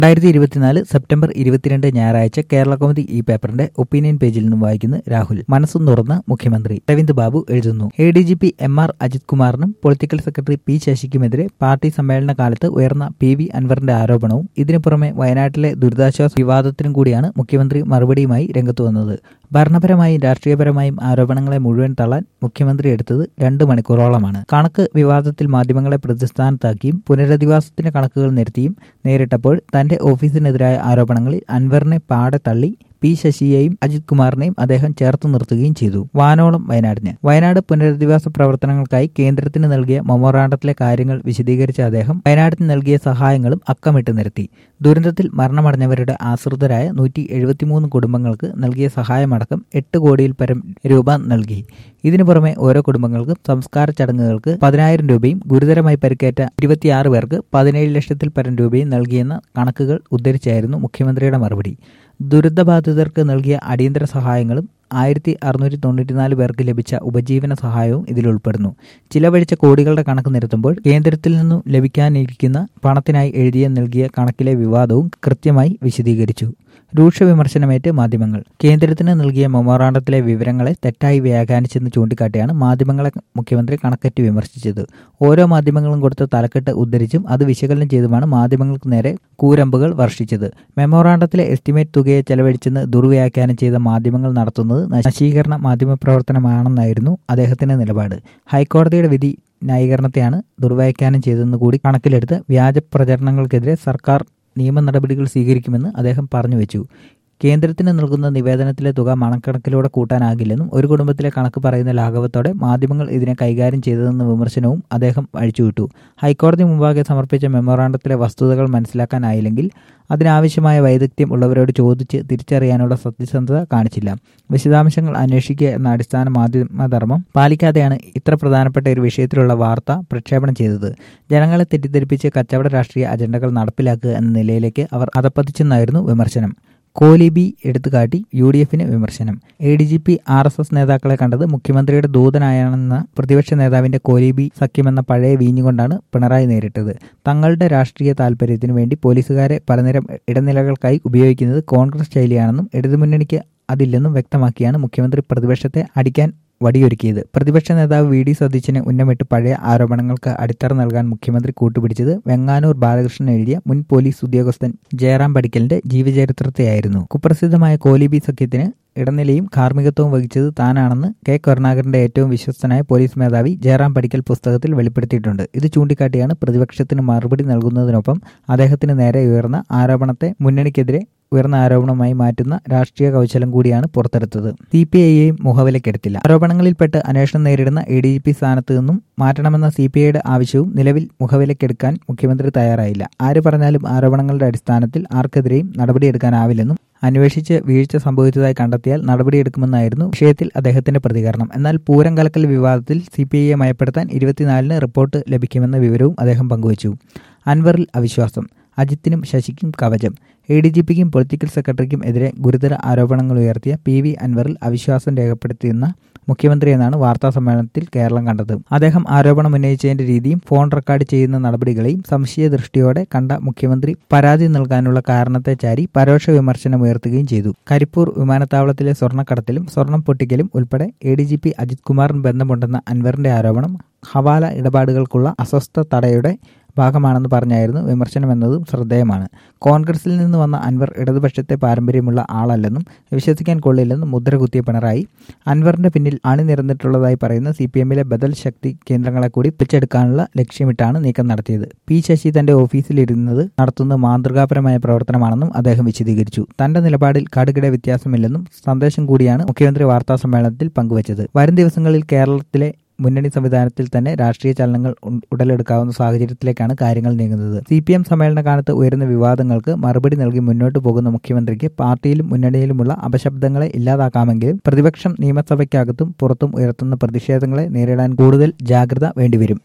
രണ്ടായിരത്തി ഇരുപത്തിനാല് സെപ്റ്റംബർ ഇരുപത്തിരണ്ട് ഞായറാഴ്ച കേരള കൗമുദി ഈ പേപ്പറിന്റെ ഒപ്പീനിയൻ പേജിൽ നിന്നും വായിക്കുന്നു രാഹുൽ മനസ്സും തുറന്ന മുഖ്യമന്ത്രി അരവിന്ദ് ബാബു എഴുതുന്നു A D G P M R Ajith കുമാറിനും പൊളിറ്റിക്കൽ സെക്രട്ടറി പി ശശിക്കുമെതിരെ പാർട്ടി സമ്മേളന കാലത്ത് ഉയർന്ന പി വി അൻവറിന്റെ ആരോപണവും ഇതിനു പുറമെ വയനാട്ടിലെ ദുരിതാശ്വാസ വിവാദത്തിനും കൂടിയാണ് മുഖ്യമന്ത്രി മറുപടിയുമായി രംഗത്തു വന്നത് ഭരണപരമായും രാഷ്ട്രീയപരമായും ആരോപണങ്ങളെ മുഴുവൻ തള്ളാൻ മുഖ്യമന്ത്രി എടുത്തത് രണ്ട് മണിക്കൂറോളമാണ് കണക്ക് വിവാദത്തിൽ മാധ്യമങ്ങളെ പ്രതിസ്ഥാനത്താക്കിയും പുനരധിവാസത്തിന്റെ കണക്കുകൾ നിരത്തിയും നേരിട്ടപ്പോൾ തന്റെ ഓഫീസിനെതിരായ ആരോപണങ്ങളിൽ അൻവറിനെ പാടെ തള്ളി പി ശശിയെയും അജിത് കുമാറിനെയും അദ്ദേഹം ചേർത്ത് നിർത്തുകയും ചെയ്തു വാനോളം വയനാടിന് വയനാട് പുനരധിവാസ പ്രവർത്തനങ്ങൾക്കായി കേന്ദ്രത്തിന് നൽകിയ മൊമോറാണ്ടത്തിലെ കാര്യങ്ങൾ വിശദീകരിച്ച അദ്ദേഹം വയനാടിന് നൽകിയ സഹായങ്ങളും അക്കമിട്ട് നിരത്തി ദുരന്തത്തിൽ മരണമടഞ്ഞവരുടെ ആശ്രിതരായ നൂറ്റി എഴുപത്തിമൂന്ന് കുടുംബങ്ങൾക്ക് നൽകിയ സഹായമടക്കം എട്ട് കോടിയിൽ പരം രൂപ നൽകി ഇതിനു പുറമെ ഓരോ കുടുംബങ്ങൾക്കും സംസ്കാര ചടങ്ങുകൾക്ക് പതിനായിരം രൂപയും ഗുരുതരമായി പരിക്കേറ്റ ഇരുപത്തിയാറ് പേർക്ക് പതിനേഴ് ലക്ഷത്തിൽ പരം രൂപയും നൽകിയെന്ന കണക്കുകൾ ഉദ്ധരിച്ചായിരുന്നു മുഖ്യമന്ത്രിയുടെ മറുപടി ദുരിതബാധിതർക്ക് നൽകിയ അടിയന്തര സഹായങ്ങളും ആയിരത്തി അറുന്നൂറ്റി തൊണ്ണൂറ്റിനാല് പേർക്ക് ലഭിച്ച ഉപജീവന സഹായവും ഇതിൽ ഉൾപ്പെടുന്നു ചിലവഴിച്ച കോടികളുടെ കണക്ക് നിരത്തുമ്പോൾ കേന്ദ്രത്തിൽ നിന്നും ലഭിക്കാനിരിക്കുന്ന പണത്തിനായി എഴുതിയ നൽകിയ കണക്കിലെ വിവാദവും കൃത്യമായി വിശദീകരിച്ചു രൂക്ഷ വിമർശനമേറ്റ് മാധ്യമങ്ങൾ കേന്ദ്രത്തിന് നൽകിയ മൊമോറാണ്ടത്തിലെ വിവരങ്ങളെ തെറ്റായി വ്യാഖ്യാനിച്ചെന്ന് ചൂണ്ടിക്കാട്ടിയാണ് മാധ്യമങ്ങളെ മുഖ്യമന്ത്രി കണക്കറ്റ് വിമർശിച്ചത് ഓരോ മാധ്യമങ്ങളും കൊടുത്ത തലക്കെട്ട് ഉദ്ധരിച്ചും അത് വിശകലനം ചെയ്തുമാണ് മാധ്യമങ്ങൾക്ക് നേരെ കൂരമ്പുകൾ വർഷിച്ചത് മെമ്മോറാണ്ടത്തിലെ എസ്റ്റിമേറ്റ് തുകയെ ചെലവഴിച്ചെന്ന് ദുർവ്യാഖ്യാനം ചെയ്ത മാധ്യമങ്ങൾ നടത്തുന്നത് നശീകരണ മാധ്യമപ്രവർത്തനമാണെന്നായിരുന്നു അദ്ദേഹത്തിന്റെ നിലപാട് ഹൈക്കോടതിയുടെ വിധി ന്യായീകരണത്തെയാണ് ദുർവ്യാഖ്യാനം ചെയ്തതെന്ന് കൂടി കണക്കിലെടുത്ത് വ്യാജ പ്രചരണങ്ങൾക്കെതിരെ സർക്കാർ നിയമ നടപടികൾ സ്വീകരിക്കുമെന്ന് അദ്ദേഹം പറഞ്ഞു വെച്ചു കേന്ദ്രത്തിന് നൽകുന്ന നിവേദനത്തിലെ തുക മണക്കണക്കിലൂടെ കൂട്ടാനാകില്ലെന്നും ഒരു കുടുംബത്തിലെ കണക്ക് പറയുന്ന ലാഘവത്തോടെ മാധ്യമങ്ങൾ ഇതിനെ കൈകാര്യം ചെയ്തതെന്ന വിമർശനവും അദ്ദേഹം അഴിച്ചുവിട്ടു ഹൈക്കോടതി മുമ്പാകെ സമർപ്പിച്ച മെമ്മോറാണ്ടത്തിലെ വസ്തുതകൾ മനസ്സിലാക്കാനായില്ലെങ്കിൽ അതിനാവശ്യമായ വൈദഗ്ധ്യം ഉള്ളവരോട് ചോദിച്ച് തിരിച്ചറിയാനുള്ള സത്യസന്ധത കാണിച്ചില്ല വിശദാംശങ്ങൾ അന്വേഷിക്കുക എന്ന അടിസ്ഥാന മാധ്യമധർമ്മം പാലിക്കാതെയാണ് ഇത്ര പ്രധാനപ്പെട്ട ഒരു വിഷയത്തിലുള്ള വാർത്ത പ്രക്ഷേപണം ചെയ്തത് ജനങ്ങളെ തെറ്റിദ്ധരിപ്പിച്ച് കച്ചവട രാഷ്ട്രീയ അജണ്ടകൾ നടപ്പിലാക്കുക എന്ന നിലയിലേക്ക് അവർ അതപ്പതിച്ചെന്നായിരുന്നു വിമർശനം കോലിബി എടുത്തുകാട്ടി യു ഡി എഫിന് വിമർശനം A D G P R S S നേതാക്കളെ കണ്ടത് മുഖ്യമന്ത്രിയുടെ ദൂതനായാണെന്ന പ്രതിപക്ഷ നേതാവിന്റെ കോലിബി സഖ്യമെന്ന പഴയ വീഞ്ഞുകൊണ്ടാണ് പിണറായി നേരിട്ടത് തങ്ങളുടെ രാഷ്ട്രീയ താൽപര്യത്തിനു വേണ്ടി പോലീസുകാരെ പലനിരം ഇടനിലകൾക്കായി ഉപയോഗിക്കുന്നത് കോൺഗ്രസ് ശൈലിയാണെന്നും ഇടതുമുന്നണിക്ക് അതില്ലെന്നും വ്യക്തമാക്കിയാണ് മുഖ്യമന്ത്രി പ്രതിപക്ഷത്തെ അടിക്കാൻ വടിയൊരുക്കിയത് പ്രതിപക്ഷ നേതാവ് വി ഡി സതീശനെ ഉന്നമിട്ട് പഴയ ആരോപണങ്ങൾക്ക് അടിത്തറ നൽകാൻ മുഖ്യമന്ത്രി കൂട്ടുപിടിച്ചത് വെങ്ങാനൂർ ബാലകൃഷ്ണൻ എഴുതിയ മുൻ പോലീസ് ഉദ്യോഗസ്ഥൻ ജയറാം പടിക്കലിന്റെ ജീവചരിത്രത്തെയായിരുന്നു കുപ്രസിദ്ധമായ കോലിബി സഖ്യത്തിന് ഇടനിലയും കാർമ്മികത്വവും വഹിച്ചത് താനാണെന്ന് കെ കരുണാകരന്റെ ഏറ്റവും വിശ്വസ്തനായ പോലീസ് മേധാവി ജയറാം പടിക്കൽ പുസ്തകത്തിൽ വെളിപ്പെടുത്തിയിട്ടുണ്ട് ഇത് ചൂണ്ടിക്കാട്ടിയാണ് പ്രതിപക്ഷത്തിന് മറുപടി നൽകുന്നതിനൊപ്പം അദ്ദേഹത്തിന് നേരെ ഉയർന്ന ആരോപണത്തെ മുന്നണിക്കെതിരെ ഉയർന്ന ആരോപണമായി മാറ്റുന്ന രാഷ്ട്രീയ കൗശലം കൂടിയാണ് പുറത്തെടുത്തത് സി പി ഐയെയും മുഖവിലക്കെടുത്തില്ല ആരോപണങ്ങളിൽപ്പെട്ട് അന്വേഷണം നേരിടുന്ന എ ഡി ജി പി സ്ഥാനത്ത് നിന്നും മാറ്റണമെന്ന സി പി ഐയുടെ ആവശ്യവും നിലവിൽ മുഖവിലക്കെടുക്കാൻ മുഖ്യമന്ത്രി തയ്യാറായില്ല ആര് പറഞ്ഞാലും ആരോപണങ്ങളുടെ അടിസ്ഥാനത്തിൽ ആർക്കെതിരെയും നടപടിയെടുക്കാനാവില്ലെന്നും അന്വേഷിച്ച് വീഴ്ച സംഭവിച്ചതായി കണ്ടെത്തിയാൽ നടപടിയെടുക്കുമെന്നായിരുന്നു വിഷയത്തിൽ അദ്ദേഹത്തിന്റെ പ്രതികരണം എന്നാൽ പൂരം കലക്കൽ വിവാദത്തിൽ സി പി ഐയെ മയപ്പെടുത്താൻ ഇരുപത്തിനാലിന് റിപ്പോർട്ട് ലഭിക്കുമെന്ന വിവരവും അദ്ദേഹം പങ്കുവച്ചു അൻവറിൽ അവിശ്വാസം അജിത്തിനും ശശിക്കും കവചം എ ഡി ജി പിക്കും പൊളിറ്റിക്കൽ സെക്രട്ടറിക്കും എതിരെ ഗുരുതര ആരോപണങ്ങൾ ഉയർത്തിയ പി വി അൻവറിൽ അവിശ്വാസം രേഖപ്പെടുത്തിയെന്ന മുഖ്യമന്ത്രി എന്നാണ് വാർത്താ സമ്മേളനത്തിൽ കേരളം കണ്ടത് അദ്ദേഹം ആരോപണം ഉന്നയിച്ചതിന്റെ രീതിയും ഫോൺ റെക്കോർഡ് ചെയ്യുന്ന നടപടികളെയും സംശയദൃഷ്ടിയോടെ കണ്ട മുഖ്യമന്ത്രി പരാതി നൽകാനുള്ള കാരണത്തെ ചാരി പരോക്ഷ വിമർശനം ഉയർത്തുകയും ചെയ്തു കരിപ്പൂർ വിമാനത്താവളത്തിലെ സ്വർണ്ണക്കടത്തിലും സ്വർണം പൊട്ടിക്കലും ഉൾപ്പെടെ A D G P Ajith കുമാറിന് ബന്ധമുണ്ടെന്ന അൻവറിന്റെ ആരോപണം ഹവാല ഇടപാടുകൾക്കുള്ള അസ്വസ്ഥ തടയുടെ ഭാഗമാണെന്ന് പറഞ്ഞായിരുന്നു വിമർശനമെന്നതും ശ്രദ്ധേയമാണ് കോൺഗ്രസിൽ നിന്ന് വന്ന അൻവർ ഇടതുപക്ഷത്തെ പാരമ്പര്യമുള്ള ആളല്ലെന്നും വിശ്വസിക്കാൻ കൊള്ളില്ലെന്നും മുദ്ര കുത്തിയ പിണറായി അൻവറിന്റെ പിന്നിൽ അണിനിരന്നിട്ടുള്ളതായി പറയുന്ന സി പി എമ്മിലെ ബദൽ ശക്തി കേന്ദ്രങ്ങളെ കൂടി പിടിച്ചെടുക്കാനുള്ള ലക്ഷ്യമിട്ടാണ് നീക്കം നടത്തിയത് പി ശശി തന്റെ ഓഫീസിലിരുന്നത് നടത്തുന്നത് മാതൃകാപരമായ പ്രവർത്തനമാണെന്നും അദ്ദേഹം വിശദീകരിച്ചു തന്റെ നിലപാടിൽ കടുകിട വ്യത്യാസമില്ലെന്നും സന്ദേശം കൂടിയാണ് മുഖ്യമന്ത്രി വാർത്താ സമ്മേളനത്തിൽ പങ്കുവച്ചത് വരും ദിവസങ്ങളിൽ കേരളത്തിലെ മുന്നണി സംവിധാനത്തിൽ തന്നെ രാഷ്ട്രീയ ചലനങ്ങൾ ഉടലെടുക്കാവുന്ന സാഹചര്യത്തിലേക്കാണ് കാര്യങ്ങൾ നീങ്ങുന്നത് സി പി എം സമ്മേളന കാലത്ത് ഉയരുന്ന വിവാദങ്ങൾക്ക് മറുപടി നൽകി മുന്നോട്ട് പോകുന്ന മുഖ്യമന്ത്രിക്ക് പാർട്ടിയിലും മുന്നണിയിലുമുള്ള അപശബ്ദങ്ങളെ ഇല്ലാതാക്കാമെങ്കിലും പ്രതിപക്ഷം നിയമസഭയ്ക്കകത്തും പുറത്തും ഉയർത്തുന്ന പ്രതിഷേധങ്ങളെ നേരിടാൻ കൂടുതൽ ജാഗ്രത വേണ്ടിവരും